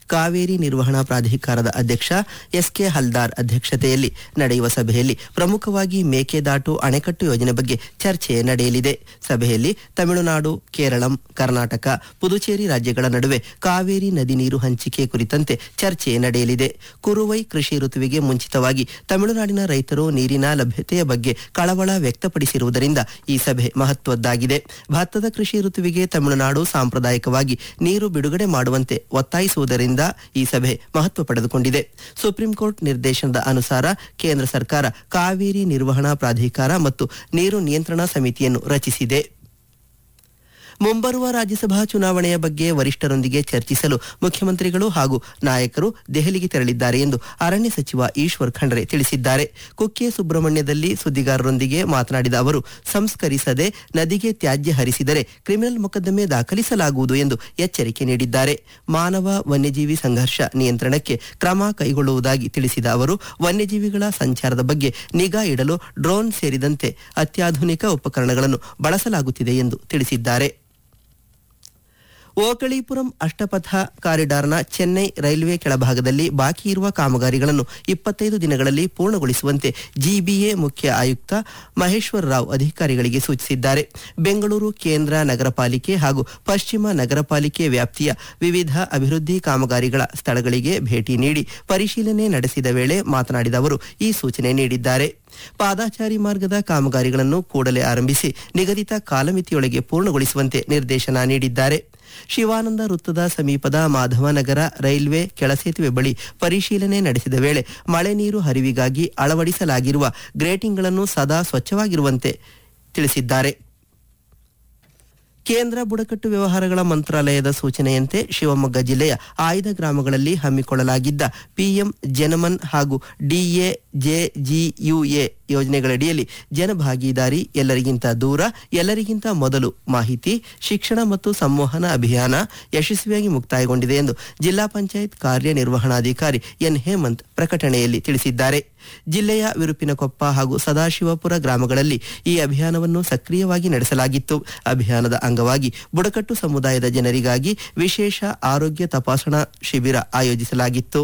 ಕಾವೇರಿ ನಿರ್ವಹಣಾ ಪ್ರಾಧಿಕಾರದ ಅಧ್ಯಕ್ಷ ಎಸ್ಕೆ ಹಲ್ದಾರ್ ಅಧ್ಯಕ್ಷತೆಯಲ್ಲಿ ನಡೆಯುವ ಸಭೆಯಲ್ಲಿ ಪ್ರಮುಖವಾಗಿ ಮೇಕೆದಾಟು ಅಣೆಕಟ್ಟು ಯೋಜನೆ ಬಗ್ಗೆ ಚರ್ಚೆ ನಡೆಯಲಿದೆ ಸಭೆಯಲ್ಲಿ ತಮಿಳುನಾಡು ಕೇರಳಂ ಕರ್ನಾಟಕ ಪುದುಚೇರಿ ರಾಜ್ಯಗಳ ನಡುವೆ ಕಾವೇರಿ ನದಿ ನೀರು ಹಂಚಿಕೆ ಕುರಿತಂತೆ ಚರ್ಚೆ ನಡೆಯಲಿದೆ ಕುರುವೈ ಕೃಷಿ ಋತುವಿಗೆ ಮುಂಚಿತವಾಗಿ ತಮಿಳುನಾಡಿನ ರೈತರು ನೀರಿನ ಲಭ್ಯತೆಯ ಬಗ್ಗೆ ಕಳವಳ ವ್ಯಕ್ತಪಡಿಸಿರುವುದರಿಂದ ಈ ಸಭೆ ಮಹತ್ವದ್ದಾಗಿದೆ ಭತ್ತದ ಕೃಷಿ ಋತುವಿಗೆ ತಮಿಳುನಾಡು ಸಾಂಪ್ರದಾಯಿಕವಾಗಿ ನೀರು ಬಿಡುಗಡೆ ಮಾಡುವಂತೆ ಒತ್ತಾಯಿಸುವುದರಿಂದ ಈ ಸಭೆ ಮಹತ್ವ ಪಡೆದುಕೊಂಡಿದೆ ಸುಪ್ರೀಂ ಕೋರ್ಟ್ ನಿರ್ದೇಶನದ ಅನುಸಾರ ಕೇಂದ್ರ ಸರ್ಕಾರ ಕಾವೇರಿ ನಿರ್ವಹಣಾ ಪ್ರಾಧಿಕಾರ ಮತ್ತು ನೀರು ನಿಯಂತ್ರಣ ಸಮಿತಿಯನ್ನು ರಚಿಸಿದೆ ಮುಂಬರುವ ರಾಜ್ಯಸಭಾ ಚುನಾವಣೆಯ ಬಗ್ಗೆ ವರಿಷ್ಠರೊಂದಿಗೆ ಚರ್ಚಿಸಲು ಮುಖ್ಯಮಂತ್ರಿಗಳು ಹಾಗೂ ನಾಯಕರು ದೆಹಲಿಗೆ ತೆರಳಿದ್ದಾರೆ ಎಂದು ಅರಣ್ಯ ಸಚಿವ ಈಶ್ವರ್ ಖಂಡ್ರೆ ತಿಳಿಸಿದ್ದಾರೆ ಕುಕ್ಕೆ ಸುಬ್ರಹ್ಮಣ್ಯದಲ್ಲಿ ಸುದ್ದಿಗಾರರೊಂದಿಗೆ ಮಾತನಾಡಿದ ಅವರು ಸಂಸ್ಕರಿಸದೆ ನದಿಗೆ ತ್ಯಾಜ್ಯ ಹರಿಸಿದರೆ ಕ್ರಿಮಿನಲ್ ಮೊಕದ್ದಮೆ ದಾಖಲಿಸಲಾಗುವುದು ಎಂದು ಎಚ್ಚರಿಕೆ ನೀಡಿದ್ದಾರೆ ಮಾನವ ವನ್ಯಜೀವಿ ಸಂಘರ್ಷ ನಿಯಂತ್ರಣಕ್ಕೆ ಕ್ರಮ ಕೈಗೊಳ್ಳುವುದಾಗಿ ತಿಳಿಸಿದ ಅವರು ವನ್ಯಜೀವಿಗಳ ಸಂಚಾರದ ಬಗ್ಗೆ ನಿಗಾ ಇಡಲು ಡ್ರೋನ್ ಸೇರಿದಂತೆ ಅತ್ಯಾಧುನಿಕ ಉಪಕರಣಗಳನ್ನು ಬಳಸಲಾಗುತ್ತಿದೆ ಎಂದು ತಿಳಿಸಿದ್ದಾರೆ ಓಕಳೀಪುರಂ ಅಷ್ಟಪಥ ಕಾರಿಡಾರ್ನ ಚೆನ್ನೈ ರೈಲ್ವೆ ಕೆಳಭಾಗದಲ್ಲಿ ಬಾಕಿ ಇರುವ ಕಾಮಗಾರಿಗಳನ್ನು ಇಪ್ಪತ್ತೈದು ದಿನಗಳಲ್ಲಿ ಪೂರ್ಣಗೊಳಿಸುವಂತೆ ಜಿಬಿಎ ಮುಖ್ಯ ಆಯುಕ್ತ ಮಹೇಶ್ವರ ರಾವ್ ಅಧಿಕಾರಿಗಳಿಗೆ ಸೂಚಿಸಿದ್ದಾರೆ ಬೆಂಗಳೂರು ಕೇಂದ್ರ ನಗರ ಪಾಲಿಕೆ ಹಾಗೂ ಪಶ್ಚಿಮ ನಗರ ಪಾಲಿಕೆ ವ್ಯಾಪ್ತಿಯ ವಿವಿಧ ಅಭಿವೃದ್ಧಿ ಕಾಮಗಾರಿಗಳ ಸ್ಥಳಗಳಿಗೆ ಭೇಟಿ ನೀಡಿ ಪರಿಶೀಲನೆ ನಡೆಸಿದ ವೇಳೆ ಮಾತನಾಡಿದ ಅವರು ಈ ಸೂಚನೆ ನೀಡಿದ್ದಾರೆ ಪಾದಾಚಾರಿ ಮಾರ್ಗದ ಕಾಮಗಾರಿಗಳನ್ನು ಕೂಡಲೇ ಆರಂಭಿಸಿ ನಿಗದಿತ ಕಾಲಮಿತಿಯೊಳಗೆ ಪೂರ್ಣಗೊಳಿಸುವಂತೆ ನಿರ್ದೇಶನ ನೀಡಿದ್ದಾರೆ ಶಿವಾನಂದ ವೃತ್ತದ ಸಮೀಪದ ಮಾಧವನಗರ ರೈಲ್ವೆ ಕೆಳಸೇತುವೆ ಬಳಿ ಪರಿಶೀಲನೆ ನಡೆಸಿದ ವೇಳೆ ಮಳೆ ನೀರು ಹರಿವಿಗಾಗಿ ಅಳವಡಿಸಲಾಗಿರುವ ಗ್ರೇಟಿಂಗ್ಗಳನ್ನು ಸದಾ ಸ್ವಚ್ಛವಾಗಿರುವಂತೆ ತಿಳಿಸಿದ್ದಾರೆ ಕೇಂದ್ರ ಬುಡಕಟ್ಟು ವ್ಯವಹಾರಗಳ ಮಂತ್ರಾಲಯದ ಸೂಚನೆಯಂತೆ ಶಿವಮೊಗ್ಗ ಜಿಲ್ಲೆಯ ಆಯ್ದ ಗ್ರಾಮಗಳಲ್ಲಿ ಹಮ್ಮಿಕೊಳ್ಳಲಾಗಿದ್ದ ಪಿಎಂ ಜನಮನ್ ಹಾಗೂ ಡಿಎಜೆಜಿಯುಎ ಯೋಜನೆಗಳಡಿಯಲ್ಲಿ ಜನಭಾಗೀದಾರಿ ಎಲ್ಲರಿಗಿಂತ ದೂರ ಎಲ್ಲರಿಗಿಂತ ಮೊದಲು ಮಾಹಿತಿ ಶಿಕ್ಷಣ ಮತ್ತು ಸಂವಹನ ಅಭಿಯಾನ ಯಶಸ್ವಿಯಾಗಿ ಮುಕ್ತಾಯಗೊಂಡಿದೆ ಎಂದು ಜಿಲ್ಲಾ ಪಂಚಾಯತ್ ಕಾರ್ಯನಿರ್ವಹಣಾಧಿಕಾರಿ ಎನ್ ಹೇಮಂತ್ ಪ್ರಕಟಣೆಯಲ್ಲಿ ತಿಳಿಸಿದ್ದಾರೆ ಜಿಲ್ಲೆಯ ವಿರುಪಿನಕೊಪ್ಪ ಹಾಗೂ ಸದಾಶಿವಪುರ ಗ್ರಾಮಗಳಲ್ಲಿ ಈ ಅಭಿಯಾನವನ್ನು ಸಕ್ರಿಯವಾಗಿ ನಡೆಸಲಾಗಿತ್ತು ಅಭಿಯಾನದ ಅಂಗವಾಗಿ ಬುಡಕಟ್ಟು ಸಮುದಾಯದ ಜನರಿಗಾಗಿ ವಿಶೇಷ ಆರೋಗ್ಯ ತಪಾಸಣಾ ಶಿಬಿರ ಆಯೋಜಿಸಲಾಗಿತ್ತು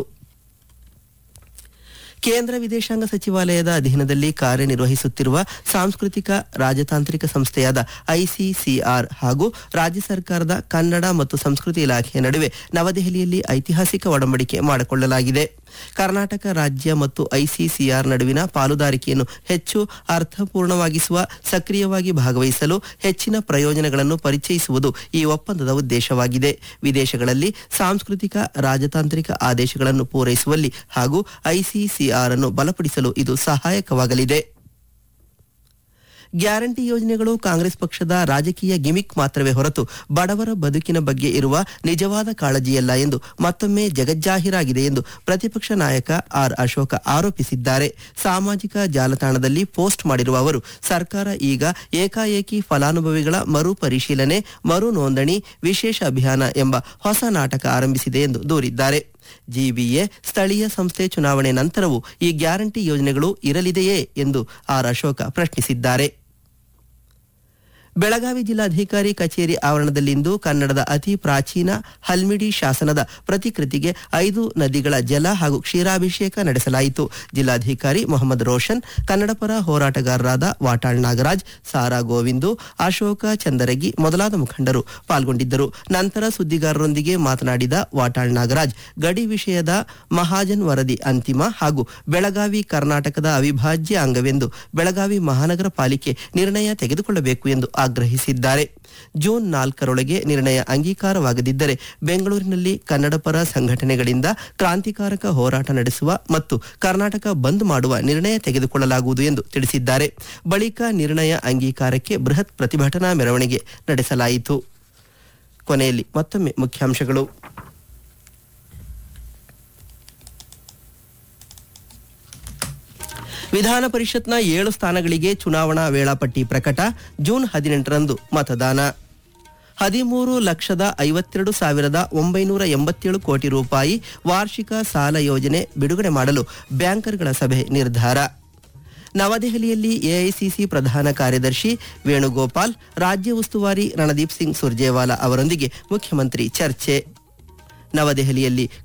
ಕೇಂದ್ರ ವಿದೇಶಾಂಗ ಸಚಿವಾಲಯದ ಅಧೀನದಲ್ಲಿ ಕಾರ್ಯನಿರ್ವಹಿಸುತ್ತಿರುವ ಸಾಂಸ್ಕೃತಿಕ ರಾಜತಾಂತ್ರಿಕ ಸಂಸ್ಥೆಯಾದ ಐಸಿಸಿಆರ್ ಹಾಗೂ ರಾಜ್ಯ ಸರ್ಕಾರದ ಕನ್ನಡ ಮತ್ತು ಸಂಸ್ಕೃತಿ ಇಲಾಖೆಯ ನಡುವೆ ನವದೆಹಲಿಯಲ್ಲಿ ಐತಿಹಾಸಿಕ ಒಡಂಬಡಿಕೆ ಮಾಡಿಕೊಳ್ಳಲಾಗಿದೆ ಕರ್ನಾಟಕ ರಾಜ್ಯ ಮತ್ತು ಐಸಿಸಿಆರ್ ನಡುವಿನ ಪಾಲುದಾರಿಕೆಯನ್ನು ಹೆಚ್ಚು ಅರ್ಥಪೂರ್ಣವಾಗಿಸುವ ಸಕ್ರಿಯವಾಗಿ ಭಾಗವಹಿಸಲು ಹೆಚ್ಚಿನ ಪ್ರಯೋಜನಗಳನ್ನು ಪರಿಚಯಿಸುವುದು ಈ ಒಪ್ಪಂದದ ಉದ್ದೇಶವಾಗಿದೆ ವಿದೇಶಗಳಲ್ಲಿ ಸಾಂಸ್ಕೃತಿಕ ರಾಜತಾಂತ್ರಿಕ ಆದೇಶಗಳನ್ನು ಪೂರೈಸುವಲ್ಲಿ ಹಾಗೂ ಐಸಿಸಿಆರ್ ಅನ್ನು ಬಲಪಡಿಸಲು ಇದು ಸಹಾಯಕವಾಗಲಿದೆ ಗ್ಯಾರಂಟಿ ಯೋಜನೆಗಳು ಕಾಂಗ್ರೆಸ್ ಪಕ್ಷದ ರಾಜಕೀಯ ಗಿಮಿಕ್ ಮಾತ್ರವೇ ಹೊರತು ಬಡವರ ಬದುಕಿನ ಬಗ್ಗೆ ಇರುವ ನಿಜವಾದ ಕಾಳಜಿಯಲ್ಲ ಎಂದು ಮತ್ತೊಮ್ಮೆ ಜಗಜ್ಜಾಹೀರಾಗಿದೆ ಎಂದು ಪ್ರತಿಪಕ್ಷ ನಾಯಕ ಆರ್ ಅಶೋಕ ಆರೋಪಿಸಿದ್ದಾರೆ ಸಾಮಾಜಿಕ ಜಾಲತಾಣದಲ್ಲಿ ಪೋಸ್ಟ್ ಮಾಡಿರುವ ಅವರು ಸರ್ಕಾರ ಈಗ ಏಕಾಏಕಿ ಫಲಾನುಭವಿಗಳ ಮರು ಪರಿಶೀಲನೆ ಮರು ನೋಂದಣಿ ವಿಶೇಷ ಅಭಿಯಾನ ಎಂಬ ಹೊಸ ನಾಟಕ ಆರಂಭಿಸಿದೆ ಎಂದು ದೂರಿದ್ದಾರೆ ಜಿಬಿಎ ಸ್ಥಳೀಯ ಸಂಸ್ಥೆ ಚುನಾವಣೆ ನಂತರವೂ ಈ ಗ್ಯಾರಂಟಿ ಯೋಜನೆಗಳು ಇರಲಿದೆಯೇ ಎಂದು ಆರ್ ಅಶೋಕ ಪ್ರಶ್ನಿಸಿದ್ದಾರೆ ಬೆಳಗಾವಿ ಜಿಲ್ಲಾಧಿಕಾರಿ ಕಚೇರಿ ಆವರಣದಲ್ಲಿಂದು ಕನ್ನಡದ ಅತಿ ಪ್ರಾಚೀನ ಹಲ್ಮಿಡಿ ಶಾಸನದ ಪ್ರತಿಕೃತಿಗೆ ಐದು ನದಿಗಳ ಜಲ ಹಾಗೂ ಕ್ಷೀರಾಭಿಷೇಕ ನಡೆಸಲಾಯಿತು ಜಿಲ್ಲಾಧಿಕಾರಿ ಮೊಹಮ್ಮದ್ ರೋಷನ್ ಕನ್ನಡಪರ ಹೋರಾಟಗಾರರಾದ ವಾಟಾಳ್ ನಾಗರಾಜ್ ಸಾರಾ ಗೋವಿಂದು ಅಶೋಕ ಚಂದರಗಿ ಮೊದಲಾದ ಮುಖಂಡರು ಪಾಲ್ಗೊಂಡಿದ್ದರು ನಂತರ ಸುದ್ದಿಗಾರರೊಂದಿಗೆ ಮಾತನಾಡಿದ ವಾಟಾಳ್ ನಾಗರಾಜ್ ಗಡಿ ವಿಷಯದ ಮಹಾಜನ್ ವರದಿ ಅಂತಿಮ ಹಾಗೂ ಬೆಳಗಾವಿ ಕರ್ನಾಟಕದ ಅವಿಭಾಜ್ಯ ಅಂಗವೆಂದು ಬೆಳಗಾವಿ ಮಹಾನಗರ ಪಾಲಿಕೆ ನಿರ್ಣಯ ತೆಗೆದುಕೊಳ್ಳಬೇಕು ಎಂದು ಆಗ್ರಹಿಸಿದ್ದಾರೆ ಜೂನ್ ನಾಲ್ಕರೊಳಗೆ ನಿರ್ಣಯ ಅಂಗೀಕಾರವಾಗದಿದ್ದರೆ ಬೆಂಗಳೂರಿನಲ್ಲಿ ಕನ್ನಡಪರ ಸಂಘಟನೆಗಳಿಂದ ಕ್ರಾಂತಿಕಾರಕ ಹೋರಾಟ ನಡೆಸುವ ಮತ್ತು ಕರ್ನಾಟಕ ಬಂದ್ ಮಾಡುವ ನಿರ್ಣಯ ತೆಗೆದುಕೊಳ್ಳಲಾಗುವುದು ಎಂದು ತಿಳಿಸಿದ್ದಾರೆ ಬಳಿಕ ನಿರ್ಣಯ ಅಂಗೀಕಾರಕ್ಕೆ ಬೃಹತ್ ಪ್ರತಿಭಟನಾ ಮೆರವಣಿಗೆ ನಡೆಸಲಾಯಿತು ಕೊನೆಯಲ್ಲಿ ಮತ್ತೊಮ್ಮೆ ಮುಖ್ಯಾಂಶಗಳು ವಿಧಾನ ಪರಿಷತ್ನ ಏಳು ಸ್ಥಾನಗಳಿಗೆ ಚುನಾವಣಾ ವೇಳಾಪಟ್ಟಿ ಪ್ರಕಟ ಜೂನ್ ಹದಿನೆಂಟರಂದು ಮತದಾನ ಹದಿಮೂರು ಲಕ್ಷದ ಐವತ್ತೆರಡು ಸಾವಿರದ ಒಂಬೈನೂರ ಎಂಬತ್ತೇಳು ಕೋಟಿ ರೂಪಾಯಿ ವಾರ್ಷಿಕ ಸಾಲ ಯೋಜನೆ ಬಿಡುಗಡೆ ಮಾಡಲು ಬ್ಯಾಂಕರ್ಗಳ ಸಭೆ ನಿರ್ಧಾರ ನವದೆಹಲಿಯಲ್ಲಿ ಎಐಸಿಸಿ ಪ್ರಧಾನ ಕಾರ್ಯದರ್ಶಿ ವೇಣುಗೋಪಾಲ್ ರಾಜ್ಯ ಉಸ್ತುವಾರಿ ರಣದೀಪ್ ಸಿಂಗ್ ಸುರ್ಜೇವಾಲಾ ಅವರೊಂದಿಗೆ ಮುಖ್ಯಮಂತ್ರಿ ಚರ್ಚೆ ನವದೆಹಲಿಯಲ್ಲಿ